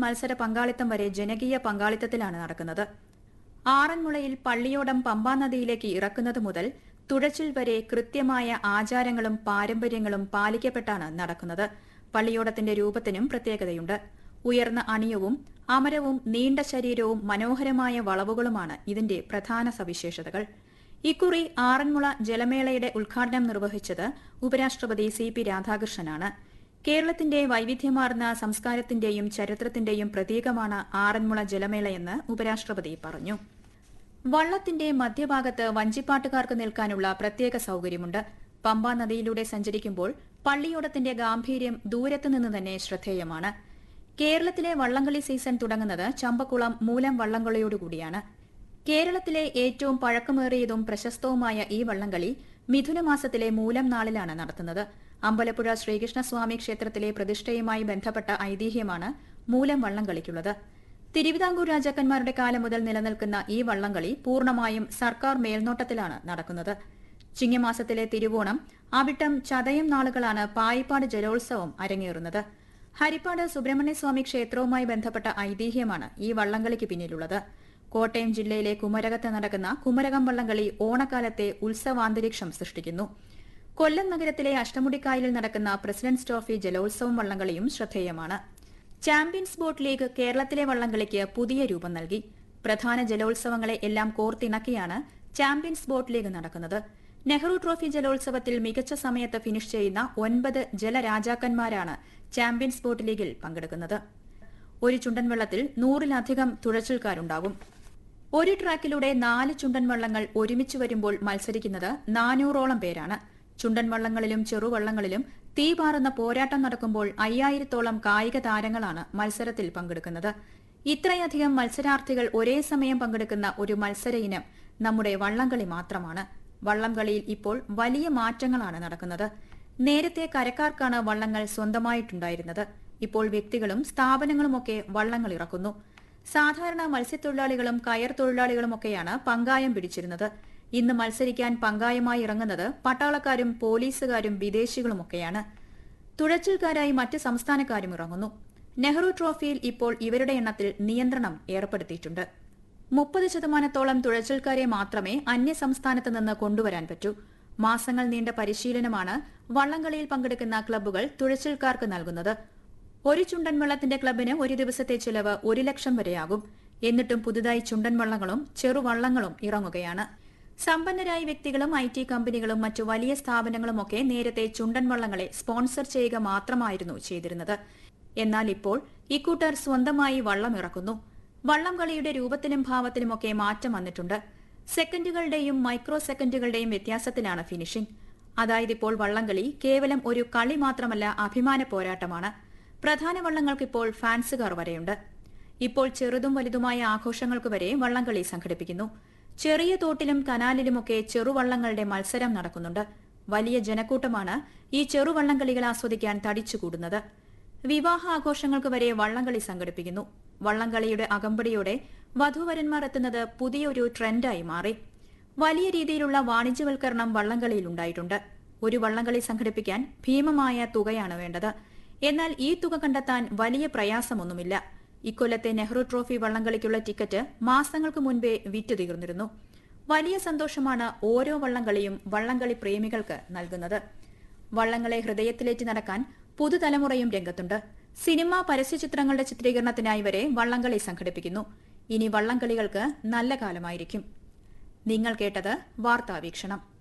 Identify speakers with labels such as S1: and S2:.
S1: മത്സര പങ്കാളിത്തം വരെ ജനകീയ പങ്കാളിത്തത്തിലാണ് നടക്കുന്നത് ആറന്മുളയിൽ പള്ളിയോടം പമ്പാ നദിയിലേക്ക് ഇറക്കുന്നത് മുതൽ തുഴച്ചിൽ വരെ കൃത്യമായ ആചാരങ്ങളും പാരമ്പര്യങ്ങളും പാലിക്കപ്പെട്ടാണ് നടക്കുന്നത് പള്ളിയോടത്തിന്റെ രൂപത്തിനും പ്രത്യേകതയുണ്ട് ഉയർന്ന അണിയവും അമരവും നീണ്ട ശരീരവും മനോഹരമായ വളവുകളുമാണ് ഇതിന്റെ പ്രധാന സവിശേഷതകൾ ഇക്കുറി ആറന്മുള ജലമേളയുടെ ഉദ്ഘാടനം നിർവഹിച്ചത് ഉപരാഷ്ട്രപതി സി പി രാധാകൃഷ്ണനാണ് കേരളത്തിന്റെ വൈവിധ്യമാർന്ന സംസ്കാരത്തിന്റെയും ചരിത്രത്തിന്റെയും പ്രതീകമാണ് ആറന്മുള ജലമേളയെന്ന് ഉപരാഷ്ട്രപതി പറഞ്ഞു വള്ളത്തിന്റെ മധ്യഭാഗത്ത് വഞ്ചിപ്പാട്ടുകാർക്ക് നിൽക്കാനുള്ള പ്രത്യേക സൌകര്യമുണ്ട് പമ്പാ നദിയിലൂടെ സഞ്ചരിക്കുമ്പോൾ പള്ളിയോടത്തിന്റെ ഗാംഭീര്യം ദൂരത്തുനിന്ന് തന്നെ ശ്രദ്ധേയമാണ് കേരളത്തിലെ വള്ളംകളി സീസൺ തുടങ്ങുന്നത് ചമ്പക്കുളം മൂലം വള്ളംകളിയോടുകൂടിയാണ് കേരളത്തിലെ ഏറ്റവും പഴക്കമേറിയതും പ്രശസ്തവുമായ ഈ വള്ളംകളി മിഥുനമാസത്തിലെ മൂലം നാളിലാണ് നടത്തുന്നത് അമ്പലപ്പുഴ ശ്രീകൃഷ്ണസ്വാമി ക്ഷേത്രത്തിലെ പ്രതിഷ്ഠയുമായി ബന്ധപ്പെട്ട ഐതിഹ്യമാണ് മൂലം വള്ളംകളിക്കുള്ളത് തിരുവിതാംകൂർ രാജാക്കന്മാരുടെ കാലം മുതൽ നിലനിൽക്കുന്ന ഈ വള്ളംകളി പൂർണ്ണമായും സർക്കാർ മേൽനോട്ടത്തിലാണ് നടക്കുന്നത് ചിങ്ങമാസത്തിലെ തിരുവോണം അവിട്ടം ചതയം നാളുകളാണ് പായിപ്പാട് ജലോത്സവം അരങ്ങേറുന്നത് ഹരിപ്പാട് സുബ്രഹ്മണ്യസ്വാമി ക്ഷേത്രവുമായി ബന്ധപ്പെട്ട ഐതിഹ്യമാണ് ഈ വള്ളംകളിക്ക് പിന്നിലുള്ളത് കോട്ടയം ജില്ലയിലെ കുമരകത്ത് നടക്കുന്ന കുമരകം വള്ളംകളി ഓണക്കാലത്തെ ഉത്സവാന്തരീക്ഷം സൃഷ്ടിക്കുന്നു കൊല്ലം നഗരത്തിലെ അഷ്ടമുടിക്കായലിൽ നടക്കുന്ന പ്രസിഡന്റ്സ് ട്രോഫി ജലോത്സവം വള്ളംകളിയും ശ്രദ്ധേയമാണ് ചാമ്പ്യൻസ് ബോട്ട് ലീഗ് കേരളത്തിലെ വള്ളംകളിക്ക് പുതിയ രൂപം നൽകി പ്രധാന ജലോത്സവങ്ങളെ എല്ലാം കോർത്തിണക്കിയാണ് ചാമ്പ്യൻസ് ബോട്ട് ലീഗ് നടക്കുന്നത് നെഹ്റു ട്രോഫി ജലോത്സവത്തിൽ മികച്ച സമയത്ത് ഫിനിഷ് ചെയ്യുന്ന ഒൻപത് ജലരാജാക്കന്മാരാണ് ചാമ്പ്യൻസ് ബോട്ട് ലീഗിൽ പങ്കെടുക്കുന്നത് ഒരു ചുണ്ടൻ വെള്ളത്തിൽ നൂറിലധികം തുഴച്ചിൽക്കാരുണ്ടാകും ഒരു ട്രാക്കിലൂടെ നാല് ചുണ്ടൻ വള്ളങ്ങൾ ഒരുമിച്ച് വരുമ്പോൾ മത്സരിക്കുന്നത് നാനൂറോളം പേരാണ് ചുണ്ടൻ വള്ളങ്ങളിലും ചെറുവള്ളങ്ങളിലും തീ പാറുന്ന പോരാട്ടം നടക്കുമ്പോൾ അയ്യായിരത്തോളം കായിക താരങ്ങളാണ് മത്സരത്തിൽ പങ്കെടുക്കുന്നത് ഇത്രയധികം മത്സരാർത്ഥികൾ ഒരേ സമയം പങ്കെടുക്കുന്ന ഒരു മത്സര ഇനം നമ്മുടെ വള്ളംകളി മാത്രമാണ് വള്ളംകളിയിൽ ഇപ്പോൾ വലിയ മാറ്റങ്ങളാണ് നടക്കുന്നത് നേരത്തെ കരക്കാർക്കാണ് വള്ളങ്ങൾ സ്വന്തമായിട്ടുണ്ടായിരുന്നത് ഇപ്പോൾ വ്യക്തികളും സ്ഥാപനങ്ങളുമൊക്കെ വള്ളങ്ങൾ ഇറക്കുന്നു സാധാരണ മത്സ്യത്തൊഴിലാളികളും കയർ തൊഴിലാളികളുമൊക്കെയാണ് പങ്കായം പിടിച്ചിരുന്നത് ഇന്ന് മത്സരിക്കാൻ പങ്കായമായി ഇറങ്ങുന്നത് പട്ടാളക്കാരും പോലീസുകാരും വിദേശികളുമൊക്കെയാണ് തുഴച്ചിൽക്കാരായി മറ്റ് സംസ്ഥാനക്കാരും ഇറങ്ങുന്നു നെഹ്റു ട്രോഫിയിൽ ഇപ്പോൾ ഇവരുടെ എണ്ണത്തിൽ നിയന്ത്രണം ഏർപ്പെടുത്തിയിട്ടുണ്ട് മുപ്പത് ശതമാനത്തോളം തുഴച്ചിൽക്കാരെ മാത്രമേ അന്യ സംസ്ഥാനത്ത് നിന്ന് കൊണ്ടുവരാൻ പറ്റൂ മാസങ്ങൾ നീണ്ട പരിശീലനമാണ് വള്ളംകളിയിൽ പങ്കെടുക്കുന്ന ക്ലബ്ബുകൾ തുഴച്ചിൽക്കാർക്ക് നൽകുന്നത് ഒരു ചുണ്ടൻ വള്ളത്തിന്റെ ക്ലബിന് ഒരു ദിവസത്തെ ചിലവ് ഒരു ലക്ഷം വരെയാകും എന്നിട്ടും പുതുതായി ചുണ്ടൻ വള്ളങ്ങളും ചെറുവള്ളങ്ങളും ഇറങ്ങുകയാണ് സമ്പന്നരായ വ്യക്തികളും ഐ ടി കമ്പനികളും മറ്റു വലിയ സ്ഥാപനങ്ങളുമൊക്കെ നേരത്തെ ചുണ്ടൻ വള്ളങ്ങളെ സ്പോൺസർ ചെയ്യുക മാത്രമായിരുന്നു ചെയ്തിരുന്നത് എന്നാൽ ഇപ്പോൾ ഇക്കൂട്ടർ സ്വന്തമായി വള്ളം ഇറക്കുന്നു വള്ളം കളിയുടെ രൂപത്തിലും ഭാവത്തിലുമൊക്കെ മാറ്റം വന്നിട്ടുണ്ട് സെക്കൻഡുകളുടെയും മൈക്രോ സെക്കൻഡുകളുടെയും വ്യത്യാസത്തിലാണ് ഫിനിഷിംഗ് അതായത് ഇപ്പോൾ വള്ളംകളി കേവലം ഒരു കളി മാത്രമല്ല അഭിമാന പോരാട്ടമാണ് പ്രധാന വള്ളങ്ങൾക്കിപ്പോൾ ഫാൻസുകാർ വരെയുണ്ട് ഇപ്പോൾ ചെറുതും വലുതുമായ ആഘോഷങ്ങൾക്ക് വരെ വള്ളംകളി സംഘടിപ്പിക്കുന്നു ചെറിയ തോട്ടിലും കനാലിലുമൊക്കെ ചെറുവള്ളങ്ങളുടെ മത്സരം നടക്കുന്നുണ്ട് വലിയ ജനക്കൂട്ടമാണ് ഈ ചെറുവള്ളംകളികൾ ആസ്വദിക്കാൻ തടിച്ചുകൂടുന്നത് വിവാഹ ആഘോഷങ്ങൾക്ക് വരെ വള്ളംകളി സംഘടിപ്പിക്കുന്നു വള്ളംകളിയുടെ അകമ്പടിയോടെ വധൂവരന്മാർ എത്തുന്നത് പുതിയൊരു ട്രെൻഡായി മാറി വലിയ രീതിയിലുള്ള വാണിജ്യവൽക്കരണം വള്ളംകളിയിൽ ഉണ്ടായിട്ടുണ്ട് ഒരു വള്ളംകളി സംഘടിപ്പിക്കാൻ ഭീമമായ തുകയാണ് വേണ്ടത് എന്നാൽ ഈ തുക കണ്ടെത്താൻ വലിയ പ്രയാസമൊന്നുമില്ല ഇക്കൊല്ലത്തെ നെഹ്റു ട്രോഫി വള്ളംകളിക്കുള്ള ടിക്കറ്റ് മാസങ്ങൾക്ക് മുൻപേ വിറ്റു തീർന്നിരുന്നു വലിയ സന്തോഷമാണ് ഓരോ വള്ളംകളിയും വള്ളംകളി പ്രേമികൾക്ക് നൽകുന്നത് വള്ളങ്ങളെ ഹൃദയത്തിലേറ്റി നടക്കാൻ പുതുതലമുറയും രംഗത്തുണ്ട് സിനിമ പരസ്യചിത്രങ്ങളുടെ ചിത്രീകരണത്തിനായി വരെ വള്ളംകളി സംഘടിപ്പിക്കുന്നു ഇനി വള്ളംകളികൾക്ക് നല്ല കാലമായിരിക്കും നിങ്ങൾ കേട്ടത് വാർത്താവീക്ഷണം